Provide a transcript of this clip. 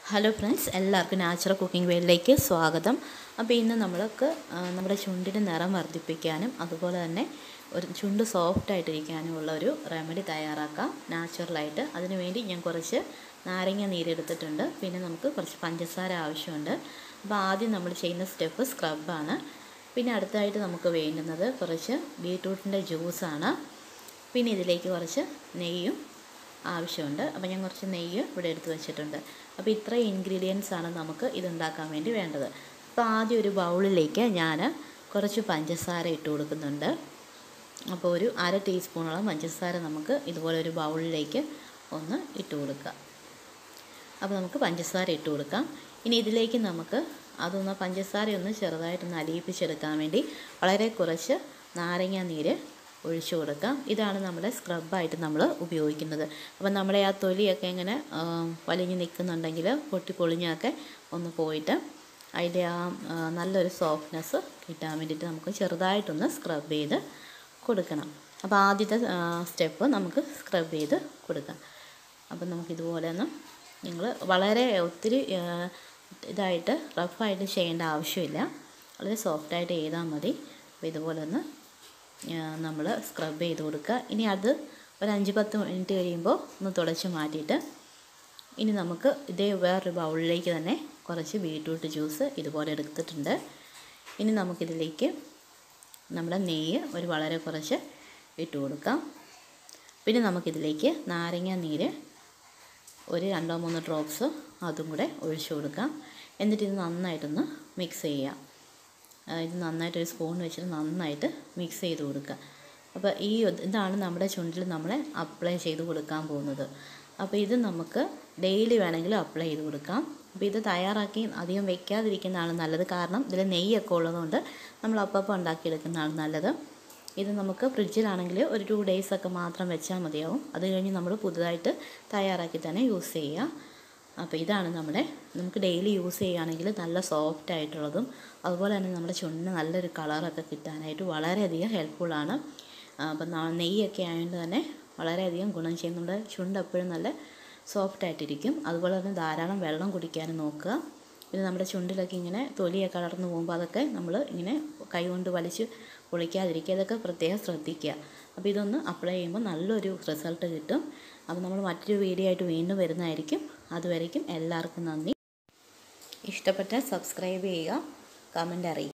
hello friends എല്ലാവർക്കും natural cooking വേയിലേക്ക് സ്വാഗതം അപ്പോൾ ഇന്ന് നമ്മൾക്ക് ആ, നമ്മുടെ ചുണ്ടിൻ്റെ നിറം വർദ്ധിപ്പിക്കാനും അതുപോലെ തന്നെ ഒരു ചുണ്ട് സോഫ്റ്റ് ആയിട്ടിരിക്കാനുമുള്ള ഒരു റെമഡി തയ്യാറാക്കാം നാച്ചുറലായിട്ട് അതിനുവേണ്ടി ഞാൻ കുറച്ച് നാരങ്ങ നീരെടുത്തിട്ടുണ്ട് പിന്നെ നമുക്ക് കുറച്ച് പഞ്ചസാര ആവശ്യമുണ്ട് അപ്പോൾ ആദ്യം നമ്മൾ ചെയ്യുന്ന സ്റ്റെപ്പ് സ്ക്രബാണ് പിന്നെ അടുത്തായിട്ട് നമുക്ക് വേണ്ടുന്നത് കുറച്ച് ബീട്രൂട്ടിൻ്റെ ജ്യൂസാണ് പിന്നെ ഇതിലേക്ക് കുറച്ച് നെയ്യും ആവശ്യമുണ്ട് അപ്പോൾ ഞാൻ കുറച്ച് നെയ്യ് ഇവിടെ എടുത്ത് വെച്ചിട്ടുണ്ട് അപ്പോൾ ഇത്രയും ഇൻഗ്രീഡിയൻസ് ആണ് നമുക്ക് ഇതുണ്ടാക്കാൻ വേണ്ടി വേണ്ടത് അപ്പോൾ ആദ്യം ഒരു ബൗളിലേക്ക് ഞാൻ കുറച്ച് പഞ്ചസാര ഇട്ട് കൊടുക്കുന്നുണ്ട് അപ്പോൾ ഒരു അര ടീസ്പൂണോളം പഞ്ചസാര നമുക്ക് ഇതുപോലെ ഒരു ബൗളിലേക്ക് ഒന്ന് ഇട്ട് കൊടുക്കാം അപ്പോൾ നമുക്ക് പഞ്ചസാര ഇട്ട് കൊടുക്കാം ഇനി ഇതിലേക്ക് നമുക്ക് അതൊന്ന് പഞ്ചസാര ഒന്ന് ചെറുതായിട്ടൊന്ന് അലിയിപ്പിച്ചെടുക്കാൻ വേണ്ടി വളരെ കുറച്ച് നാരങ്ങ നീര് ഒഴിച്ചു കൊടുക്കാം ഇതാണ് നമ്മുടെ സ്ക്രബായിട്ട് നമ്മൾ ഉപയോഗിക്കുന്നത് അപ്പം നമ്മുടെ ആ തൊലിയൊക്കെ ഇങ്ങനെ ആ, വലിഞ്ഞ് നിൽക്കുന്നുണ്ടെങ്കിൽ പൊട്ടി പൊളിഞ്ഞൊക്കെ ഒന്ന് പോയിട്ട് അതിൻ്റെ ആ ആ, നല്ലൊരു സോഫ്റ്റ്നെസ് കിട്ടാൻ വേണ്ടിയിട്ട് നമുക്ക് ചെറുതായിട്ടൊന്ന് സ്ക്രബ് ചെയ്ത് കൊടുക്കണം അപ്പോൾ ആദ്യത്തെ സ്റ്റെപ്പ് നമുക്ക് സ്ക്രബ് ചെയ്ത് കൊടുക്കാം അപ്പം നമുക്കിതുപോലെ ഒന്ന് നിങ്ങൾ വളരെ ഒത്തിരി ആ, ഇതായിട്ട് റഫായിട്ട് ചെയ്യേണ്ട ആവശ്യമില്ല വളരെ സോഫ്റ്റായിട്ട് ചെയ്താൽ മതി അപ്പോൾ ഇതുപോലെ ഒന്ന് നമ്മൾ സ്ക്രബ് ചെയ്ത് കൊടുക്കുക ഇനി അത് ഒരു അഞ്ച് പത്ത് മിനിറ്റ് കഴിയുമ്പോൾ ഒന്ന് തുടച്ച് മാറ്റിയിട്ട് ഇനി നമുക്ക് ഇതേ വേറൊരു ബൗളിലേക്ക് തന്നെ കുറച്ച് ബീട്രൂട്ട് ജ്യൂസ് ഇതുപോലെ എടുത്തിട്ടുണ്ട് ഇനി നമുക്കിതിലേക്ക് നമ്മുടെ നെയ്യ് ഒരു വളരെ കുറച്ച് ഇട്ട് കൊടുക്കാം പിന്നെ നമുക്കിതിലേക്ക് നാരങ്ങ നീര് ഒരു രണ്ടോ മൂന്നോ ഡ്രോപ്സ് അതും കൂടെ ഒഴിച്ചു കൊടുക്കാം എന്നിട്ട് ഇത് നന്നായിട്ടൊന്ന് മിക്സ് ചെയ്യാം ആ, ഇത് നന്നായിട്ട് ഒരു സ്പൂൺ വെച്ചിട്ട് നന്നായിട്ട് മിക്സ് ചെയ്ത് കൊടുക്കുക അപ്പോൾ ഈ ഇത് ഇതാണ് നമ്മുടെ ചുണ്ടിൽ നമ്മൾ അപ്ലൈ ചെയ്ത് കൊടുക്കാൻ പോകുന്നത് അപ്പോൾ ഇത് നമുക്ക് ഡെയിലി വേണമെങ്കിലും അപ്ലൈ ചെയ്ത് കൊടുക്കാം അപ്പോൾ ഇത് തയ്യാറാക്കി അധികം വെക്കാതിരിക്കുന്നതാണ് നല്ലത് കാരണം ഇതിൽ നെയ്യൊക്കെ ഉള്ളതുകൊണ്ട് നമ്മൾ അപ്പം ഉണ്ടാക്കിയെടുക്കുന്നതാണ് നല്ലത് ഇത് നമുക്ക് ഫ്രിഡ്ജിലാണെങ്കിൽ ഒരു ടു ഡേയ്സ് ഒക്കെ മാത്രം വെച്ചാൽ മതിയാവും അത് കഴിഞ്ഞ് നമ്മൾ പുതുതായിട്ട് തയ്യാറാക്കി തന്നെ യൂസ് ചെയ്യുക അപ്പോൾ ഇതാണ് നമ്മുടെ നമുക്ക് ഡെയിലി യൂസ് ചെയ്യുകയാണെങ്കിൽ നല്ല സോഫ്റ്റ് ആയിട്ടുള്ളതും അതുപോലെ തന്നെ നമ്മുടെ ചുണ്ടിന് നല്ലൊരു കളറൊക്കെ കിട്ടാനായിട്ട് വളരെയധികം ഹെൽപ്ഫുള്ളാണ് അപ്പം ന- നെയ്യൊക്കെ ആയതുകൊണ്ട് തന്നെ വളരെയധികം ഗുണം ചെയ്യും നമ്മുടെ ചുണ്ട് എപ്പോഴും നല്ല സോഫ്റ്റ് ആയിട്ടിരിക്കും അതുപോലെ തന്നെ ധാരാളം വെള്ളം കുടിക്കാനും നോക്കുക ഇത് നമ്മുടെ ചുണ്ടിലൊക്കെ ഇങ്ങനെ തൊലിയൊക്കെ കളർന്നു പോകുമ്പോൾ അതൊക്കെ നമ്മൾ ഇങ്ങനെ കൈ കൊണ്ട് വലിച്ച് പൊളിക്കാതിരിക്കുക ഇതൊക്കെ പ്രത്യേകം ശ്രദ്ധിക്കുക അപ്പോൾ ഇതൊന്ന് അപ്ലൈ ചെയ്യുമ്പോൾ നല്ലൊരു റിസൾട്ട് കിട്ടും അപ്പോൾ നമ്മൾ മറ്റൊരു വീഡിയോ ആയിട്ട് വീണ്ടും വരുന്നതായിരിക്കും അതുവരേക്കും എല്ലാവർക്കും നന്ദി ഇഷ്ടപ്പെട്ടാൽ സബ്സ്ക്രൈബ് ചെയ്യുക കമൻ്റ് അറിയിക്കുക